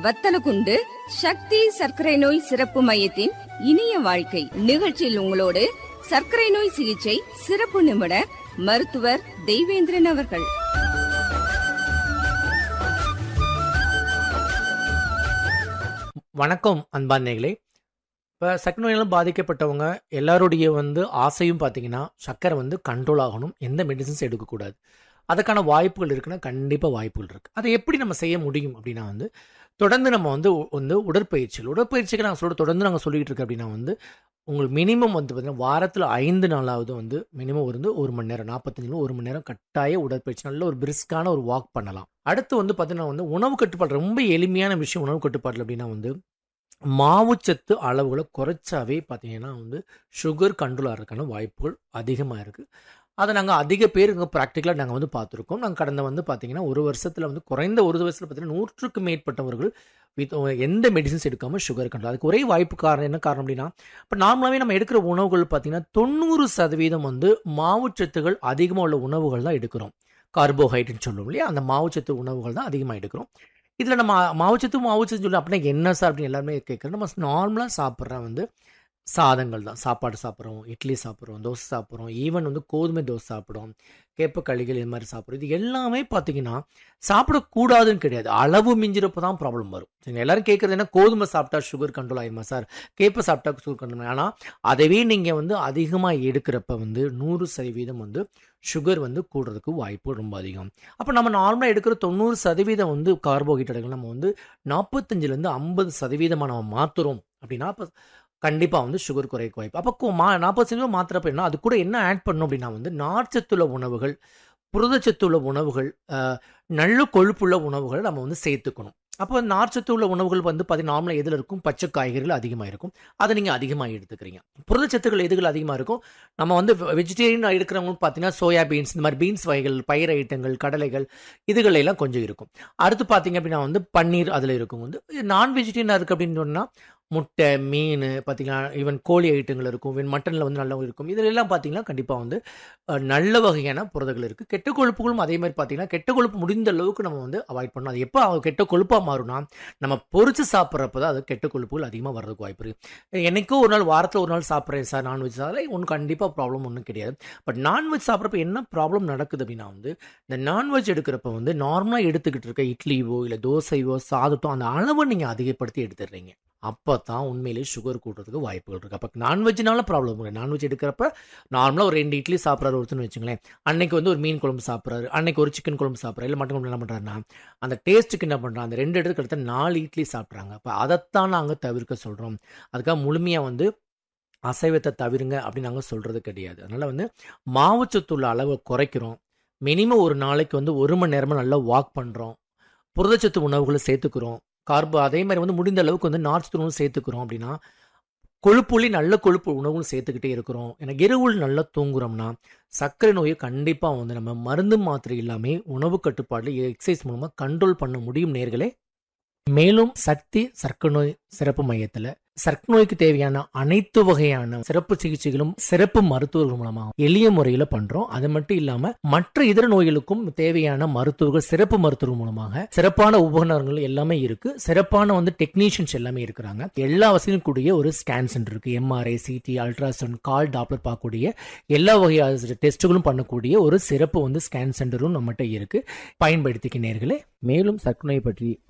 வத்தலகுண்டு சக்தி சர்க்கரை நோய் சிறப்பு மையத்தின் இனிய வாழ்க்கை நிகழ்ச்சியில் உங்களோடு சர்க்கரை நோய் சிகிச்சை சிறப்பு நிபுணர் மருத்துவர் தெய்வேந்திரன் அவர்கள் வணக்கம் அன்பாந்தேகளே இப்போ சக்கரை நோயால் பாதிக்கப்பட்டவங்க எல்லாருடைய வந்து ஆசையும் பார்த்தீங்கன்னா சக்கரை வந்து கண்ட்ரோல் ஆகணும் எந்த மெடிசன்ஸ் எடுக்கக்கூடாது அதுக்கான வாய்ப்புகள் இருக்குன்னா கண்டிப்பாக வாய்ப்புகள் இருக்குது அதை எப்படி நம்ம செய்ய முடியும் அப்படின்னா வந்து தொடர்ந்து நம்ம வந்து உ- வந்து உடற்பயிற்சிகள் உடற்பயிற்சிகள் நாங்கள் சொல்ல தொடர்ந்து நாங்கள் சொல்லிட்டு இருக்கோம் அப்படின்னா வந்து உங்களுக்கு மினிமம் வந்து பார்த்தீங்கன்னா வாரத்தில் ஐந்து நாளாவது வந்து மினிமம் வந்து ஒரு மணி நேரம் நாற்பத்தஞ்சு ஒரு மணி நேரம் கட்டாய உடற்பயிற்சி நல்ல ஒரு பிரிஸ்கான ஒரு வாக் பண்ணலாம் அடுத்து வந்து பார்த்தீங்கன்னா வந்து உணவு கட்டுப்பாடு ரொம்ப எளிமையான விஷயம் உணவு கட்டுப்பாடு அப்படின்னா வந்து மாவுச்சத்து அளவுகளை குறைச்சாவே பார்த்தீங்கன்னா வந்து சுகர் கண்ட்ரோல் ஆகிறதுக்கான வாய்ப்புகள் அதிகமாக இருக்குது அதை நாங்கள் அதிக பேர் இங்கே ப்ராக்டிக்கலாக நாங்கள் வந்து பார்த்துருக்கோம் நாங்கள் கடந்த வந்து பார்த்தீங்கன்னா ஒரு வருஷத்தில் வந்து குறைந்த ஒரு வருஷத்தில் பார்த்தீங்கன்னா நூற்றுக்கு மேற்பட்டவர்கள் வித் எந்த மெடிசன்ஸ் எடுக்காமல் சுகர் கண்ட்ரோல் அதுக்கு ஒரே வாய்ப்பு காரணம் என்ன காரணம் அப்படின்னா இப்போ நார்மலாகவே நம்ம எடுக்கிற உணவுகள் பார்த்தீங்கன்னா தொண்ணூறு சதவீதம் வந்து மாவுச்சத்துகள் அதிகமாக உள்ள உணவுகள் தான் எடுக்கிறோம் கார்போஹைட்ரேட்னு சொல்லுவோம் இல்லையா அந்த மாவுச்சத்து உணவுகள் தான் அதிகமாக எடுக்கிறோம் இதில் நம்ம மாவுச்சத்து மாவுச்சத்து சொல்லி அப்படின்னா என்ன சார் அப்படின்னு எல்லாருமே கேட்குறோம் நம்ம நார்மலாக சாப்பிட்ற வந்து சாதங்கள் தான் சாப்பாடு சாப்பிட்றோம் இட்லி சாப்பிட்றோம் தோசை சாப்பிட்றோம் ஈவன் வந்து கோதுமை தோசை சாப்பிட்றோம் கேப்பக்களிகள் இது மாதிரி சாப்பிட்றோம் இது எல்லாமே பார்த்தீங்கன்னா சாப்பிடக்கூடாதுன்னு கிடையாது அளவு மிஞ்சிறப்ப தான் ப்ராப்ளம் வரும் சரிங்க எல்லாரும் கேட்குறது என்ன கோதுமை சாப்பிட்டா சுகர் கண்ட்ரோல் ஆயிருமா சார் கேப்பை சாப்பிட்டா சுகர் கண்ட்ரோல் ஆனால் அதவே நீங்கள் வந்து அதிகமாக எடுக்கிறப்ப வந்து நூறு சதவீதம் வந்து சுகர் வந்து கூடுறதுக்கு வாய்ப்பு ரொம்ப அதிகம் அப்போ நம்ம நார்மலாக எடுக்கிற தொண்ணூறு சதவீதம் வந்து கார்போஹைட்ரேட்டுகள் நம்ம வந்து நாற்பத்தஞ்சிலேருந்து ஐம்பது சதவீதமாக நம்ம மாற்றுறோம் அப்படின்னா அப்போ கண்டிப்பாக வந்து சுகர் குறைக்க வாய்ப்பு அப்போ கு- மா நாற்பது சதவீதம் மாத்திரப்ப என்ன அது கூட என்ன ஆட் பண்ணணும் அப்படின்னா வந்து நார்ச்சத்துள்ள உணவுகள் புரதச்சத்துள்ள உணவுகள் அஹ், நல்ல கொழுப்புள்ள உணவுகள் நம்ம வந்து சேர்த்துக்கணும் அப்போ நார்ச்சத்து உள்ள உணவுகள் வந்து பார்த்தீங்கன்னா நார்மலாக எதில் இருக்கும் பச்சை காய்கறிகள் அதிகமாக இருக்கும் அதை நீங்கள் அதிகமாக எடுத்துக்கிறீங்க புரதச்சத்துக்கள் எதுகள் அதிகமாக இருக்கும் நம்ம வந்து வெஜிடேரியன் எடுக்கிறவங்க பார்த்தீங்கன்னா சோயா பீன்ஸ் இந்த மாதிரி பீன்ஸ் வகைகள் பயிர் ஐட்டங்கள் கடலைகள் இதுகள் எல்லாம் கொஞ்சம் இருக்கும் அடுத்து பார்த்தீங்க அப்படின்னா வந்து பன்னீர் அதில் இருக்கும் வந்து நான் வெஜிடேரியனாக இருக்குது அப்படின்னு சொன்னால் முட்டை மீன் பார்த்தீங்கன்னா ஈவன் கோழி ஐட்டங்கள் இருக்கும் ஈவன் மட்டனில் வந்து நல்லா இருக்கும் இதில் எல்லாம் பார்த்தீங்கன்னா கண்டிப்பாக வந்து அஹ், நல்ல வகையான புரதங்கள் இருக்குது கெட்ட கொழுப்புகளும் அதே மாதிரி பார்த்தீங்கன்னா கெட்ட கொழுப்பு முடிந்த அளவுக்கு நம்ம வந்து அவாய்ட் பண்ணணும் அது எப்போ அது கெட்ட கொழுப்பாக மாறும்னா நம்ம பொரிச்சு சாப்பிட்றப்ப தான் அது கெட்ட கொழுப்புகள் அதிகமாக வர்றதுக்கு வாய்ப்பு இருக்குது என்னைக்கோ ஒரு நாள் வாரத்தில் ஒரு நாள் சாப்பிட்றேன் சார் நான்வெஜ் சாப்பிட்றேன் ஒன்றும் கண்டிப்பாக ப்ராப்ளம் ஒன்றும் கிடையாது பட் நான்வெஜ் சாப்பிட்றப்ப என்ன ப்ராப்ளம் நடக்குது அப்படின்னா வந்து இந்த நான்வெஜ் எடுக்கிறப்ப வந்து நார்மலாக எடுத்துக்கிட்டு இருக்க இட்லியோ இல்லை தோசையோ சாதத்தோ அந்த அளவை நீங்கள் அதிகப்படுத்தி எடுத்துடுறீங்க அப்போ தான் உண்மையிலேயே சுகர் கூட்டுறதுக்கு வாய்ப்புகள் இருக்குது அப்போ நான்வெஜ்னால ப்ராப்ளம் இல்லை நான்வெஜ் எடுக்கிறப்ப நார்மலாக ஒரு ரெண்டு இட்லி சாப்பிட்றாரு ஒருத்தர்னு வச்சுங்களேன் அன்னைக்கு வந்து ஒரு மீன் குழம்பு சாப்பிட்றாரு அன்னைக்கு ஒரு சிக்கன் குழம்பு சாப்பிட்றாரு இல்லை மட்டன் குழம்பு என்ன பண்ணுறாருன்னா அந்த டேஸ்ட்டுக்கு என்ன பண்ணுறாங்க அந்த ரெண்டு இடத்துக்கு அடுத்த நாலு இட்லி சாப்பிட்றாங்க அப்போ அதைத்தான் நாங்கள் தவிர்க்க சொல்கிறோம் அதுக்காக முழுமையாக வந்து அசைவத்தை தவிருங்க அப்படின்னு நாங்கள் சொல்கிறது கிடையாது அதனால் வந்து மாவுச்சத்துள்ள அளவை குறைக்கிறோம் மினிமம் ஒரு நாளைக்கு வந்து ஒரு மணி நேரமாக நல்லா வாக் பண்ணுறோம் புரதச்சத்து உணவுகளை சேர்த்துக்கிறோம் கார்போ அதே மாதிரி வந்து முடிந்த அளவுக்கு வந்து நார்ச்சத்து உணவு சேர்த்துக்கிறோம் அப்படின்னா கொழுப்புள்ளி நல்ல கொழுப்பு உணவும் சேர்த்துக்கிட்டே இருக்கிறோம் எனக்கு இரவுள் நல்லா தூங்குறோம்னா சர்க்கரை நோயை கண்டிப்பாக வந்து நம்ம மருந்து மாத்திரை இல்லாமல் உணவு கட்டுப்பாடு எக்ஸசைஸ் மூலமாக கண்ட்ரோல் பண்ண முடியும் நேர்களே மேலும் சக்தி சர்க்கரை நோய் சிறப்பு மையத்தில் சர்க்கரை நோய்க்கு தேவையான அனைத்து வகையான சிறப்பு சிகிச்சைகளும் சிறப்பு மருத்துவர்கள் மூலமா எளிய முறையில் பண்றோம் அது மட்டும் இல்லாம மற்ற இதர நோய்களுக்கும் தேவையான மருத்துவர்கள் சிறப்பு மருத்துவர்கள் மூலமாக சிறப்பான உபகரணங்கள் எல்லாமே இருக்கு சிறப்பான வந்து டெக்னீஷியன்ஸ் எல்லாமே இருக்கிறாங்க எல்லா வசதியும் கூடிய ஒரு ஸ்கேன் சென்டர் இருக்கு எம்ஆர்ஐ சிடி அல்ட்ராசவுண்ட் கால் டாப்லர் பார்க்கக்கூடிய எல்லா வகையான டெஸ்ட்டுகளும் பண்ணக்கூடிய ஒரு சிறப்பு வந்து ஸ்கேன் சென்டரும் நம்மகிட்ட இருக்கு பயன்படுத்திக்க நேர்களே மேலும் சர்க்கரை நோய் பற்றி